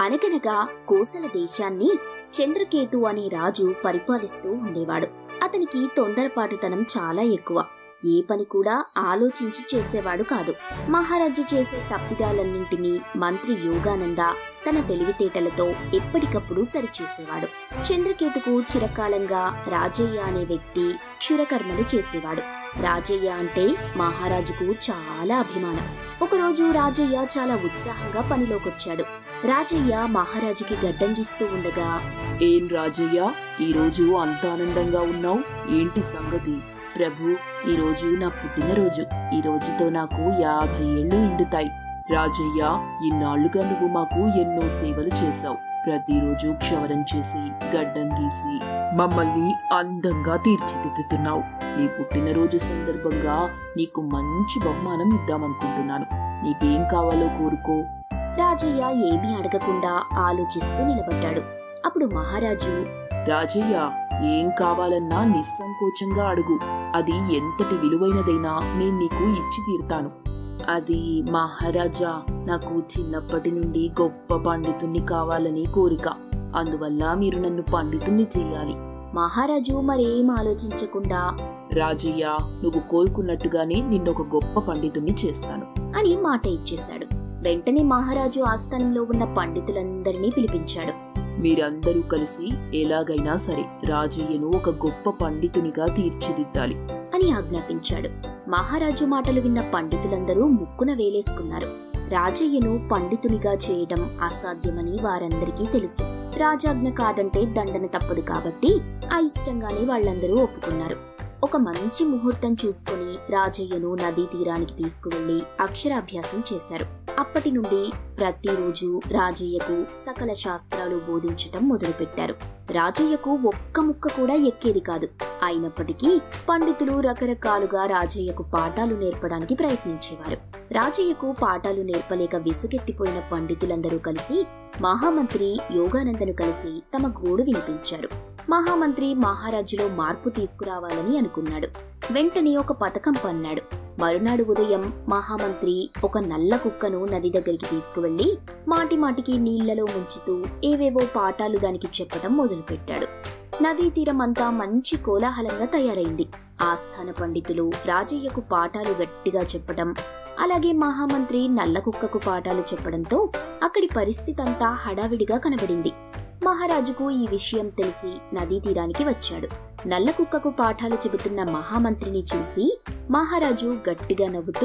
అనగనగా కోసల దేశాన్ని చంద్రకేతు అనే రాజు పరిపాలిస్తూ ఉండేవాడు అతనికి తొందరపాటుతనం చాలా ఎక్కువ ఏ పని కూడా ఆలోచించి చేసేవాడు కాదు మహారాజు చేసే తప్పిదాలన్నింటినీ మంత్రి యోగానంద తన తెలివితేటలతో ఎప్పటికప్పుడు సరిచేసేవాడు చంద్రకేతుకు చిరకాలంగా రాజయ్య అనే వ్యక్తి క్షురకర్మలు చేసేవాడు రాజయ్య అంటే మహారాజుకు చాలా అభిమానం ఒకరోజు రాజయ్య చాలా ఉత్సాహంగా పనిలోకొచ్చాడు రాజయ్య మహారాజుకి గడ్డంగిస్తూ ఉండగా ఏం రాజయ్య ఈరోజు అంత ఆనందంగా ఉన్నావు ఏంటి సంగతి ప్రభు ఈరోజు నా పుట్టినరోజు ఈ రోజుతో నాకు యాభై ఏళ్ళు నిండుతాయి రాజయ్య ఇన్నాళ్లుగా నువ్వు మాకు ఎన్నో సేవలు చేశావు ప్రతిరోజు క్షవరం చేసి గడ్డం గీసి మమ్మల్ని అందంగా తీర్చిదిద్దుతున్నావు నీ పుట్టినరోజు సందర్భంగా నీకు మంచి బహుమానం ఇద్దామనుకుంటున్నాను నీకేం కావాలో కోరుకో రాజయ్య ఏమీ అడగకుండా ఆలోచిస్తూ నిలబడ్డాడు అప్పుడు మహారాజు రాజయ్య ఏం కావాలన్నా నిస్సంకోచంగా అడుగు అది ఎంతటి విలువైనదైనా నేను నీకు ఇచ్చి తీరుతాను అది మహారాజా నాకు చిన్నప్పటి నుండి గొప్ప పండితుణ్ణి కావాలని కోరిక అందువల్ల మీరు నన్ను పండితుణ్ణి చెయ్యాలి మహారాజు మరేం ఆలోచించకుండా రాజయ్య నువ్వు కోరుకున్నట్టుగానే నిన్నొక గొప్ప పండితుణ్ణి చేస్తాను అని మాట ఇచ్చేశాడు వెంటనే మహారాజు ఆస్థానంలో ఉన్న పండితులందరినీ పిలిపించాడు మీరందరూ కలిసి ఎలాగైనా సరే రాజయ్యను ఒక గొప్ప పండితునిగా తీర్చిదిద్దాలి అని ఆజ్ఞాపించాడు మహారాజు మాటలు విన్న పండితులందరూ ముక్కున వేలేసుకున్నారు రాజయ్యను పండితునిగా చేయడం అసాధ్యమని వారందరికీ తెలుసు రాజాజ్ఞ కాదంటే దండన తప్పదు కాబట్టి అయిష్టంగానే వాళ్ళందరూ ఒప్పుకున్నారు ఒక మంచి ముహూర్తం చూసుకుని రాజయ్యను నదీ తీరానికి తీసుకువెళ్లి అక్షరాభ్యాసం చేశారు అప్పటి నుండి ప్రతిరోజు రాజయ్యకు సకల శాస్త్రాలు బోధించటం మొదలుపెట్టారు రాజయ్యకు ఒక్క ముక్క కూడా ఎక్కేది కాదు అయినప్పటికీ పండితులు రకరకాలుగా రాజయ్యకు పాఠాలు నేర్పడానికి ప్రయత్నించేవారు రాజయ్యకు పాఠాలు నేర్పలేక విసుగెత్తిపోయిన పండితులందరూ కలిసి మహామంత్రి యోగానందను కలిసి తమ గోడు వినిపించారు మహామంత్రి మహారాజులో మార్పు తీసుకురావాలని అనుకున్నాడు వెంటనే ఒక పథకం పన్నాడు మరునాడు ఉదయం మహామంత్రి ఒక నల్ల కుక్కను నది దగ్గరికి తీసుకువెళ్లి మాటి మాటికి నీళ్లలో ముంచుతూ ఏవేవో పాఠాలు దానికి చెప్పడం మొదలుపెట్టాడు నదీ తీరమంతా మంచి కోలాహలంగా తయారైంది ఆస్థాన పండితులు రాజయ్యకు పాఠాలు గట్టిగా చెప్పడం అలాగే మహామంత్రి నల్ల కుక్కకు పాఠాలు చెప్పడంతో అక్కడి పరిస్థితి అంతా హడావిడిగా కనబడింది మహారాజుకు ఈ విషయం తెలిసి నదీ తీరానికి వచ్చాడు నల్ల కుక్కకు పాఠాలు చెబుతున్న మహామంత్రిని చూసి మహారాజు గట్టిగా నవ్వుతూ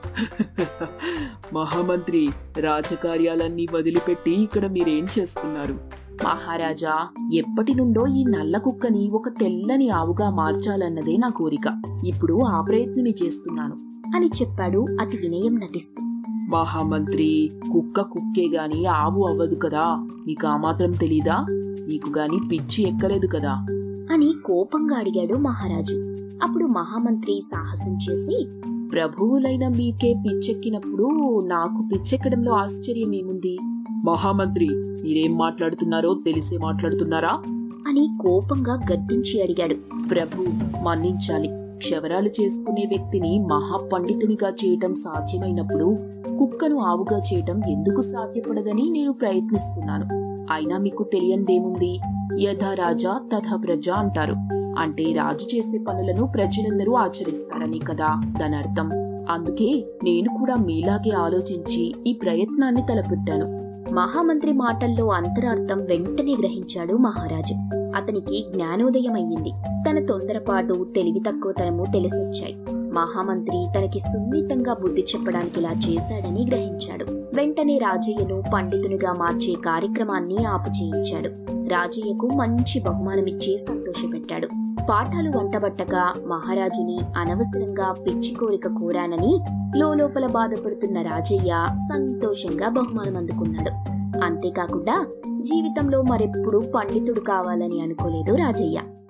మహామంత్రి రాజకార్యాలన్నీ వదిలిపెట్టి ఇక్కడ మీరేం చేస్తున్నారు మహారాజా ఎప్పటి నుండో ఈ నల్ల కుక్కని ఒక తెల్లని ఆవుగా మార్చాలన్నదే నా కోరిక ఇప్పుడు ఆ ప్రయత్నమే చేస్తున్నాను అని చెప్పాడు అతి వినయం నటిస్తూ మహామంత్రి కుక్క కుక్కే గాని ఆవు అవ్వదు కదా నీకు ఆ మాత్రం తెలీదా నీకు గాని పిచ్చి ఎక్కలేదు కదా అని కోపంగా అడిగాడు మహారాజు అప్పుడు మహామంత్రి సాహసం చేసి ప్రభువులైన మీకే పిచ్చెక్కినప్పుడు నాకు పిచ్చెక్కడంలో ఆశ్చర్యం ఏముంది మహామంత్రి మీరేం మాట్లాడుతున్నారో తెలిసే మాట్లాడుతున్నారా అని కోపంగా గద్దించి అడిగాడు ప్రభు మన్నించాలి క్షవరాలు చేసుకునే వ్యక్తిని మహాపండితునిగా చేయటం సాధ్యమైనప్పుడు కుక్కను ఆవుగా చేయటం ఎందుకు సాధ్యపడదని నేను ప్రయత్నిస్తున్నాను అయినా మీకు తెలియందేముంది యథా రాజా తథా ప్రజ అంటారు అంటే రాజు చేసే పనులను ప్రజలందరూ ఆచరిస్తారని కదా దాని అర్థం అందుకే నేను కూడా మీలాగే ఆలోచించి ఈ ప్రయత్నాన్ని తలపెట్టాను మహామంత్రి మాటల్లో అంతరార్థం వెంటనే గ్రహించాడు మహారాజు అతనికి జ్ఞానోదయం అయ్యింది తన తొందరపాటు తెలివి తక్కువతనము తెలిసొచ్చాయి మహామంత్రి తనకి సున్నితంగా బుద్ధి చెప్పడానికి ఇలా చేశాడని గ్రహించాడు వెంటనే రాజయ్యను పండితునిగా మార్చే కార్యక్రమాన్ని ఆపుచేయించాడు రాజయ్యకు మంచి బహుమానమిచ్చి సంతోషపెట్టాడు పాఠాలు వంటబట్టగా మహారాజుని అనవసరంగా పిచ్చి కోరిక కోరానని లోపల బాధపడుతున్న రాజయ్య సంతోషంగా బహుమానం అందుకున్నాడు అంతేకాకుండా జీవితంలో మరెప్పుడూ పండితుడు కావాలని అనుకోలేదు రాజయ్య